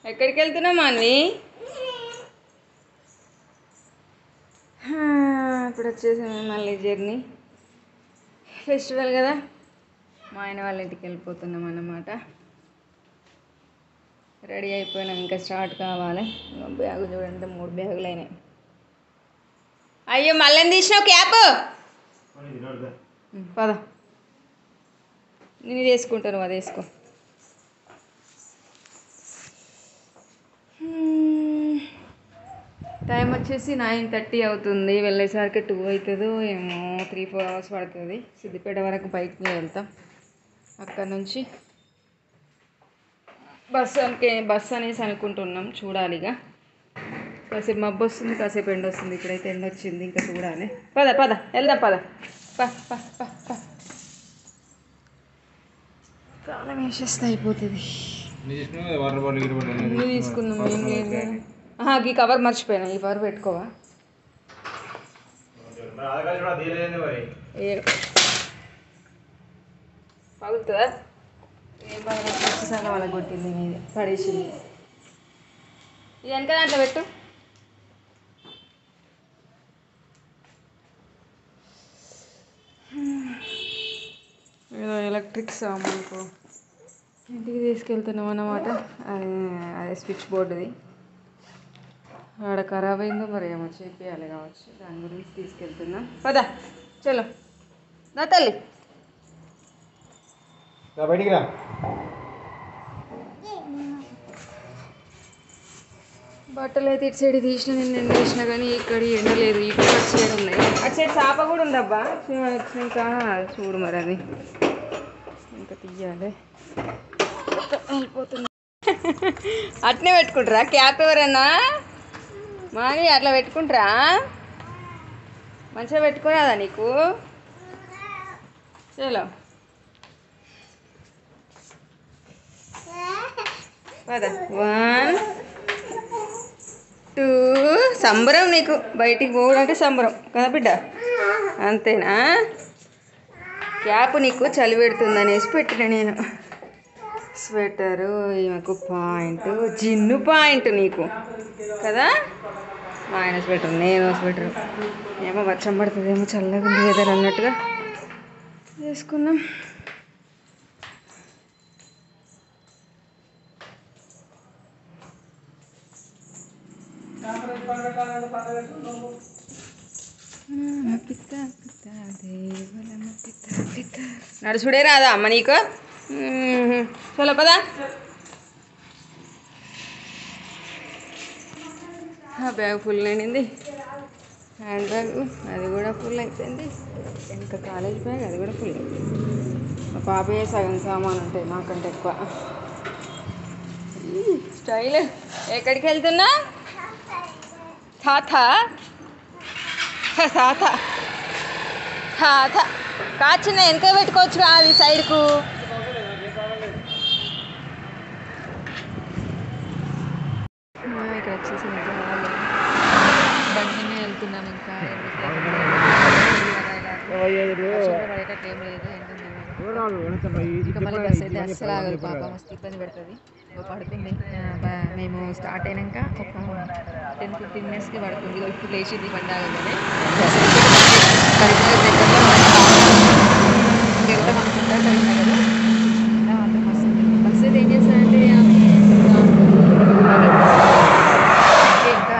ఎక్కడికి వెళ్తున్నాం అన్ని ఇప్పుడు వచ్చేసాము మళ్ళీ జర్నీ ఫెస్టివల్ కదా మా ఆయన వాళ్ళ ఇంటికి వెళ్ళిపోతున్నాం అన్నమాట రెడీ అయిపోయినాం ఇంకా స్టార్ట్ కావాలి ఇంకా బ్యాగు చూడండి మూడు బ్యాగులు అయినాయి అయ్యో మళ్ళీ తీసినావు క్యాప్ పద నేను ఇది వేసుకుంటాను అది వేసుకో టైం వచ్చేసి నైన్ థర్టీ అవుతుంది వెళ్ళేసరికి టూ అవుతుందో ఏమో త్రీ ఫోర్ అవర్స్ పడుతుంది సిద్దిపేట వరకు బైక్ మీద వెళ్తాం అక్కడ నుంచి బస్సు అంటే బస్సు అనేసి అనుకుంటున్నాం చూడాలిగా కాసేపు మబ్బు వస్తుంది కాసేపు ఎండ వస్తుంది ఇప్పుడైతే ఎండ వచ్చింది ఇంకా చూడాలి పద పద వెళ్దాం పద ప ప ప ప ప్రాణం వేసేస్తే అయిపోతుంది వాటర్ బాటిల్ గిర్ బాటిల్ ఇల్లు తీసుకుందాం ఏం లేదు కదా. ఆహా, ఈ కవర్ మర్చిపోయినా ఈ కవర్ పెట్టుకోవా మరి ఏ పగులుతుందా ఏం బాగా సగం వాళ్ళకి కొట్టింది మీది పడేసింది ఇది వెనక దాంట్లో పెట్టు ఏదో ఎలక్ట్రిక్ సామాన్కు ఇంటికి తీసుకెళ్తున్నాం అన్నమాట అది అదే స్విచ్ బోర్డుది ఆడ ఖరాబ్ అయిందో మరి ఏమో చేపియాలి కావచ్చు దాని గురించి తీసుకెళ్తున్నా పద చలో నా తల్లి బయటికి రా బట్టలు అయితే ఇటు సైడ్ తీసిన నేను ఎండ వేసిన కానీ ఇక్కడ ఎండ లేదు ఇక్కడ అటు సైడ్ ఉన్నాయి అటు సైడ్ చేప కూడా ఉందబ్బా చూ- వచ్చినాక చూడు మరి అది ఇంకా తీయాలి వెళ్ళిపోతుంది అట్నే పెట్టుకుంటారా క్యాప్ ఎవరన్నా మాని అట్లా పెట్టుకుంటారా మంచిగా పెట్టుకోరాదా నీకు చలో పద వన్ టూ సంబరం నీకు బయటికి పోవడం అంటే సంబరం కదా బిడ్డ అంతేనా క్యాప్ నీకు చలి పెడుతుంది అనేసి పెట్టిన నేను స్వెటరు ఈమెకు పాయింట్ జిన్ను పాయింట్ నీకు కదా మా ఆయన స్వెటర్ నేను స్వెటర్ ఏమో వర్షం పడుతుందేమో చల్లగా ఉంది వెదర్ అన్నట్టుగా వేసుకున్నాం నడుచుడే రాదా అమ్మ నీకు మ్మ్. చలో పదా ఆ బ్యాగ్ ఫుల్ నిండింది హ్యాండ్ బ్యాగ్ అది కూడా ఫుల్ అయిపోయింది ఇంకా కాలేజ్ బ్యాగ్ అది కూడా ఫుల్ మా పాపే సగం సామాన్ ఉంటాయి నాకంటే ఎక్కువ ఈ స్టైల్ ఎక్కడికి వెళ్తున్నా తాత తాత తాత కాచిన వెనక పెట్టుకోవచ్చు అది సైడ్కు ఇక్కడ వచ్చేసి నిజాలు బండినే వెళ్తున్నాం ఇంకా పడేటట్టు ఏం లేదు ఇంకా మళ్ళీ బస్ అయితే అస్సలు ఆగదు పాప మస్తు ఇబ్బంది పెడుతుంది ఇగో పడుతుంది ఆ, బ- మేము స్టార్ట్ అయినాక ఒక టెన్ ఫిఫ్టీన్ మినిట్స్కి పడుతుంది ఇగో ఇప్పుడు లేచింది బండి ఆగగానే కరీంనగర్ దగ్గరలో వెళ్తాం అనుకుంటా కరీంనగర్ ఇలా మాత్రం మస్తు ఉంది. బస్ అయితే ఏం చేస్తానంటే ఆమె ఇంకా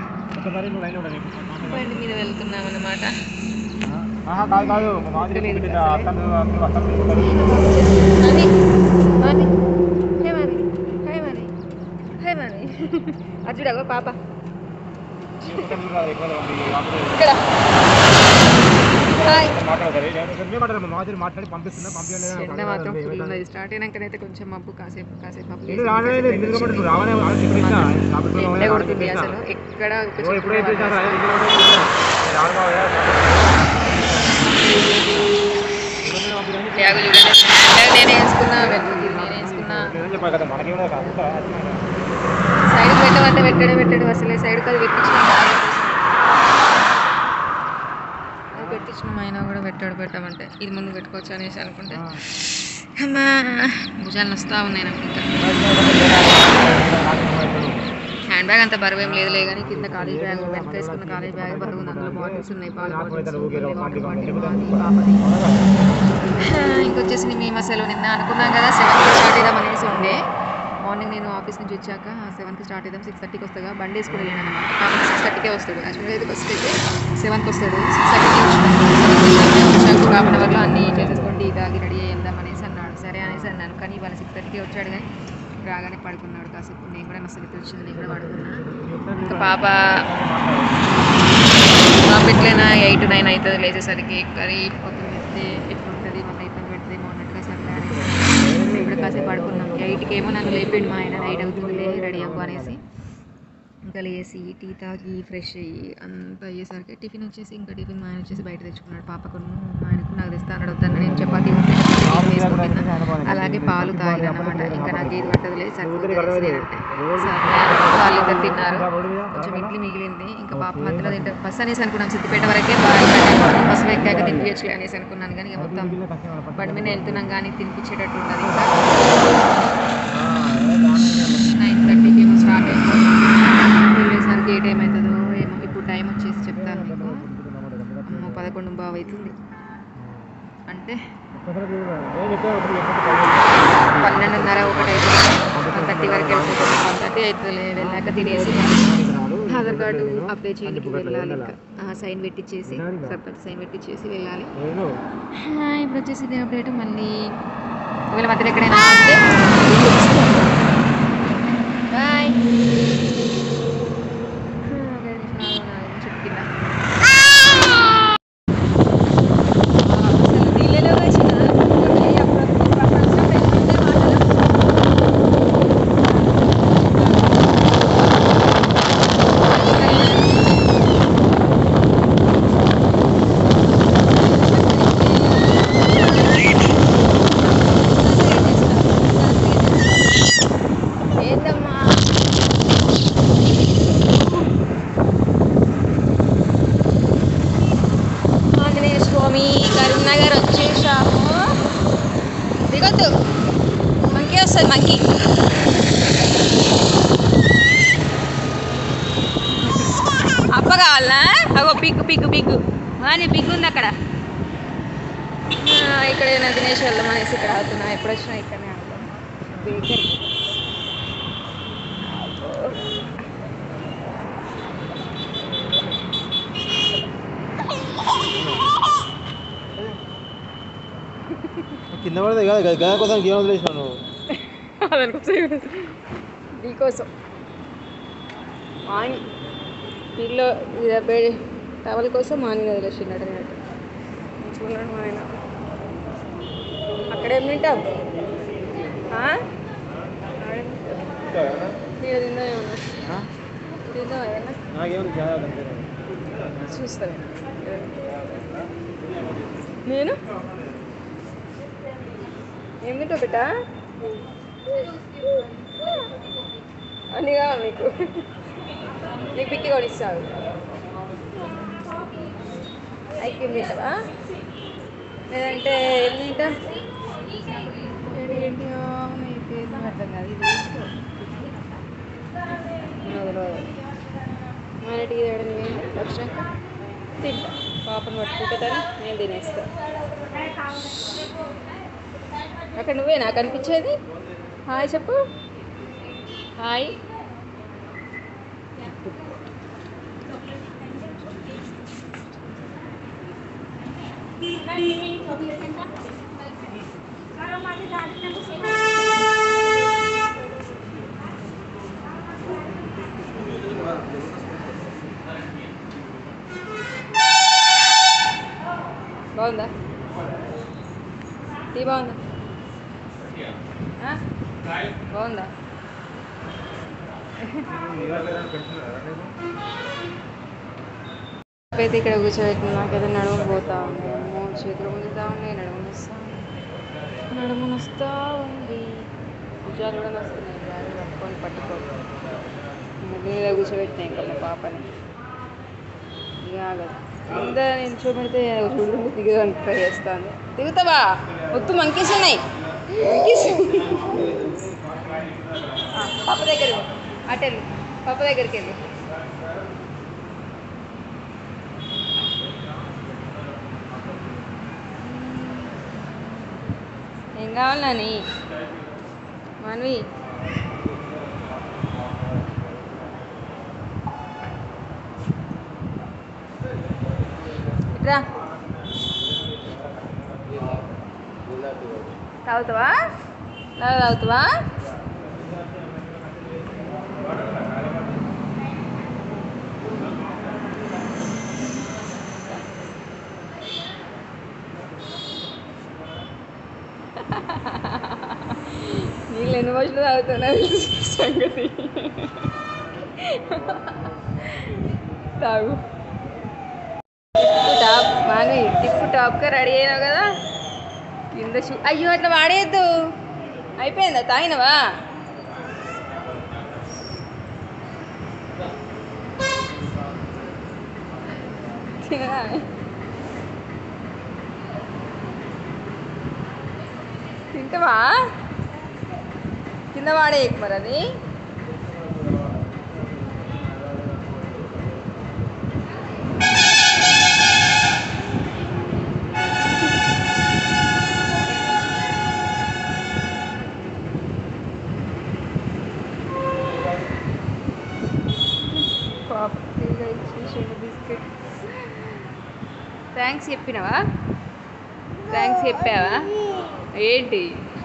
బండి మీద వెళ్తున్నాం అన్నమాట కాదు కాదు మాదిరి అతను అతను మాది మాది హే మాది హే మాది హే మాది అర్జుడగో పాప ఇక్కడ హాయ్ మాదిరి మాట్లాడి పంపిస్తున్నా ఎండ మాత్రం ఫుల్ ఉన్నది స్టార్ట్ అయినాకనైతే కొంచెం మబ్బు కాసేపు కాసేపు మబ్బు పంపించలేదు రావనే ఎండ కొడుతుంది అసలు ఎక్కడ ఒక ఎప్పుడైతే చుక్క బ్యాగు చూడండి బ్యాగ్ నేనే వేసుకున్నా వెనక్కి నేనే వేసుకున్నా చెప్పాలి కదా మనకేమో కాకుండా సైడ్ పెట్టమంటే పెట్టాడు పెట్టాడు అసలే సైడ్ అది పెట్టించిన అది పెట్టించిన అయినా కూడా పెట్టాడు పెట్టమంటే ఇది ముందు పెట్టుకోవచ్చు అనేసి అనుకుంటే అమ్మా భుజాలు వస్తూ ఉన్నాయి నాకు ఇంకా హ్యాండ్ బ్యాగ్ అంత బరువు ఏం లేదులే కానీ కింద కాలేజ్ బ్యాగ్ వెనక వేసుకున్న కాలేజ్ బ్యాగ్ బరువు ఉంది అందులో బాటిల్స్ ఉన్నాయి పాల బాటిల్స్ వాటర్ బాటిల్ మాది పాపది ఇంకొచ్చేసి మేము అసలు నిన్న అనుకున్నాం కదా సెవెన్కి స్టార్ట్ అవుదాం అనేసి ఉండే మార్నింగ్ నేను ఆఫీస్ నుంచి వచ్చాక సెవెన్కి స్టార్ట్ అవుదాం సిక్స్ థర్టీకి వస్తుందా బండి వేసుకుని వెళ్ళాను అనమాట కాబట్టి సిక్స్ థర్టీకే వస్తుంది యాక్చువల్గా అయితే బస్ అయితే సెవెన్కి వస్తుంది సిక్స్ థర్టీకి వచ్చాక హాఫ్ అన్ అవర్లో అన్నీ చేసేసుకోండి టీ తాగి రెడీ అయ్యిందాం అనేసి అన్నాడు సరే అనేసి అన్నాను కానీ ఇవాళ సిక్స్ థర్టీకి వచ్చాడు కానీ రాగానే పడుకున్నాడు కాసేపు నేను కూడా మస్తు నిద్ర వచ్చింది నేను కూడా పడుకున్నా ఇంకా పాప మా పెట్లైనా ఎయిట్ నైన్ అవుతుంది లేచేసరికి కర్రీ పొద్దున్న పెడితే ఎట్లుంటుంది మళ్ళీ ఇబ్బంది పెడితే అన్నట్టుగా సర్లే అనేసి ఇప్పుడు కాసేపు పడుకున్నాం ఎయిట్కి ఏమో నన్ను లేపిండు మా ఆయన నైట్ అవుతుందిలే రెడీ అవ్వు అనేసి ఇంకా లేసి టీ తాగి ఫ్రెష్ అయ్యి అంతా అయ్యేసరికి టిఫిన్ వచ్చేసి ఇంకా టిఫిన్ మా ఆయన వచ్చేసి బయట తెచ్చుకున్నాడు పాపకును మా ఆయనకు నాకు తెస్తా అన్నాడు వద్దన్న నేను చపాతీ ఉంటే చపాతీ వేసుకుంటున్నా అలాగే పాలు తాగిన అనమాట ఇంకా నాకు ఏది పట్టదులే సరిపోతుంది అనేసి నేనంటే సరే వాళ్ళిద్దరు తిన్నారు కొంచెం ఇడ్లీ మిగిలింది ఇంకా పాప మధ్యలో తింటే బస్ అనేసి అనుకున్నాం సిద్దిపేట వరకే బస్సులో ఎక్కాక తినిపించలే అనేసి అనుకున్నాను కానీ ఇక మొత్తం బండి మీద వెళ్తున్నాం కానీ తినిపించేటట్టు ఉండదు ఇంకా నైన్ థర్టీకి ఏమో స్టార్ట్ అయింది వెళ్ళేసరికి ఏ టైం అవుతుందో ఏమో ఇప్పుడు టైం వచ్చేసి చెప్తాను మీకు అమ్మో పదకొండు బాగా అవుతుంది అంటే పన్నెండున్నర ఒకటి అవుతుంది వన్ థర్టీ వరకు వెళ్ళిపోతుంది వన్ థర్టీ అవుతుంది వెళ్ళాక తినేసి ఆధార్ కార్డు అప్లై చేయడానికి వెళ్ళాలి ఇంకా సైన్ పెట్టించేసి సర్పంచ్ సైన్ పెట్టించేసి వెళ్ళాలి ఆ, ఇప్పుడు వచ్చేసి ఇది అప్డేట్ మళ్ళీ ఒకవేళ మధ్యలో ఎక్కడైనా ఉంటే బాయ్ చెట్టు కింద అసలు నీళ్ళలో వేసిన అప్పుడప్పుడు ప్రపంచం పెట్టుకుంటే మాటలు ఏందమ్మా ఆంజనేయ స్వామి కరీంనగర్ వచ్చేసాము దిగొద్దు మంకీ వస్తుంది మంకీ అప్ప కావాలా అగో పిగ్గు పిగ్గు పిగ్గు అని పిగ్గు ఉంది అక్కడ ఆ, ఇక్కడ ఏమైనా తినేసి వెళ్దాం అనేసి ఇక్కడ ఆగుతున్నా ఎప్పుడు వచ్చినా ఇక్కడనే ఆగుతాం బేకరీ కింద పడదు కాదు గదా కోసం గేమ్ వదిలేసినావు నువ్వు దానికోసం నీకోసం మాని పిల్లో ఇది టవల్ కోసం మాని వదిలేసిండట నేను చూడండి మా ఆయన అక్కడేం తింటాం ఆ? నేను తిందా ఏమన్నా తిందా ఏమన్నా నాకేమో చాలా చూస్తాను నేను ఏం తింటావు బిడ్డ అని కావాలి నీకు నీకు పిక్కి కొనిస్తావు ఐస్ క్రీమ్ తింటావా లేదంటే ఏం తింటా ఏంటి ఏంటి నీకు ఏం అర్థం కాదు ఇది తీసుకో. రోజు రోజు మనటికి తేడం ఏంటి వచ్చినాక తింటా పాపను పట్టుకుంటుందని నేను తినేస్తా అక్కడ నువ్వే నాకు అనిపించేది హాయ్ చెప్పు హాయ్ బాగుందా టీ బాగుందా ఆ? బాగుందా అయితే ఇక్కడ కూర్చోబెట్టిన నాకైతే నడుము పోతా ఉంది అమ్మో, చేతులు ముందుతా ఉన్నాయి నడుము నొస్తా ఉంది. నడుము నొస్తా ఉంది భుజాలు కూడా నొస్తున్నాయి బ్యాగ్ పట్టుకొని పట్టుకో మీద కూర్చోబెట్టినా ఇంకా మా పాపని ఇక ఆగదు కింద నిల్చోబెడితే చూడు దిగడానికి ట్రై చేస్తాను దిగుతావా మొత్తం మంకీస్ ఉన్నాయి మంకీస్ ఆ, పాప దగ్గర అటెల్ పాప దగ్గరికి వెళ్ళి ఏం కావాలి నాని మనవి ఇట్రా తాగుతావా లాగా తాగుతావా నీళ్ళు ఎన్ని రోజులు తాగుతున్నా సంగతి తాగు టిప్పు టాప్ మాని టిప్పు టాప్గా రెడీ అయినావు కదా కింద షూ అయ్యో అట్లా వాడేయద్దు అయిపోయిందా తాగినవా తినరా? తింటావా కింద వాడేయకు మరి అది పాపగా ఇచ్చేసాడు బిస్కెట్ థ్యాంక్స్ చెప్పినావా థ్యాంక్స్ చెప్పావా ఏంటి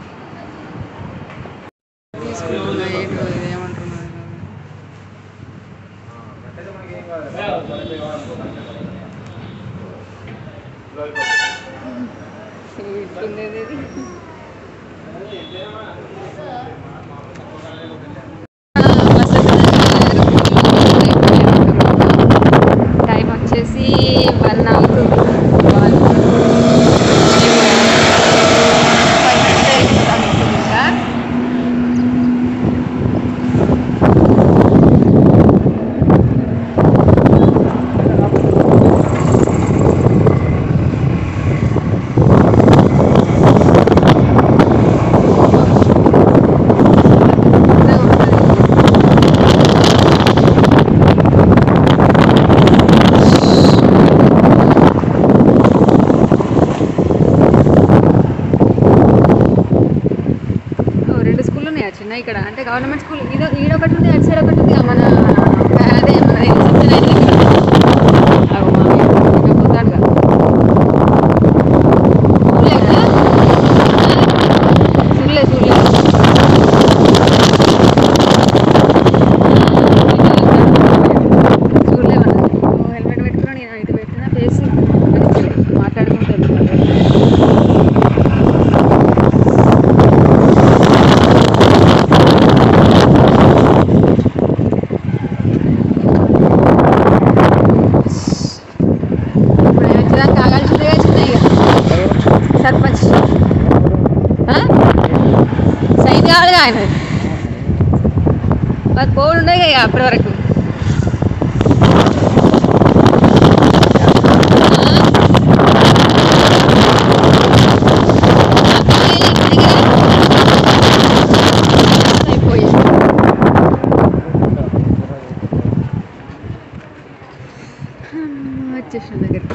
తీసుకుంటున్నా ఏంటో ఇది ఏమంటున్నా ఇట్లుండేది ఇది టైం వచ్చేసి వన్ అవుతుంది వాళ్ళు ఇంకా ఓ, రెండు స్కూళ్ళు ఉన్నాయి చిన్న ఇక్కడ అంటే గవర్నమెంట్ స్కూల్ ఇదో ఈడ ఒకటి ఉంది అటు సైడ్ ఒకటి ఉంది మన అదే మన రిసెప్షన్ అయితే ఇక్కడ. అగో మామయ్య, ఇక పోతాడుగా. చూడలేదా? చూడలే చూడలే చూడలే మనం. ఓ, హెల్మెట్ పెట్టుకుని నేను ఇటు పెట్టిన ఫేస్ మాట్లాడుకుంటూ వెళ్తున్నాడు. ఇప్పుడు నేను వచ్చేదాకా కాగాల్సిందే చిన్నయ్య సర్పంచ్ ఆ? సైన్ కావాలిగా ఆయన మాకు పోవుడు ఉండేగా ఇక అప్పటి వరకు అయిపోయింది వచ్చేసిన దగ్గరికి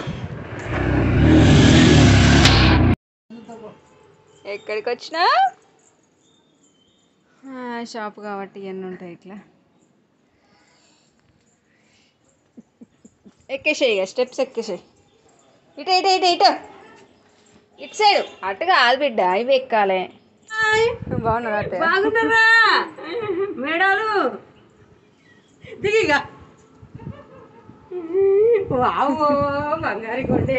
ఎక్కడికి వచ్చినా షాప్ కాబట్టి ఇవన్నీ ఉంటాయి ఇట్లా ఎక్కేసేయి ఇక స్టెప్స్ ఎక్కేసేయి ఇటు ఇటు ఇటు ఇటు ఇటు సైడ్ అటు కాదు బిడ్డ ఇవి ఎక్కాలి బాగున్నారు అత్తయ్య బాగున్నారా మేడాలు దిగిగా వామ్మో బంగారు కొండే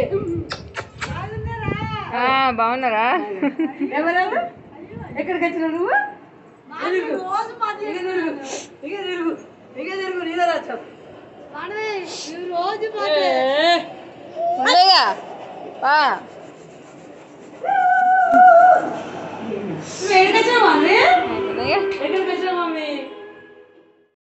ఆ, బాగున్నారా ఎవరెవరు ఎక్కడికి వచ్చినావు నువ్వు ఇక తిరుగు ఇక తిరుగు ఇక తిరుగు నీదే వచ్చావు ఉండేగా వా నువ్వు ఎక్కడికి వచ్చినావు మమ్మీ ఉండేగా ఎక్కడికి వచ్చినావు మమ్మీ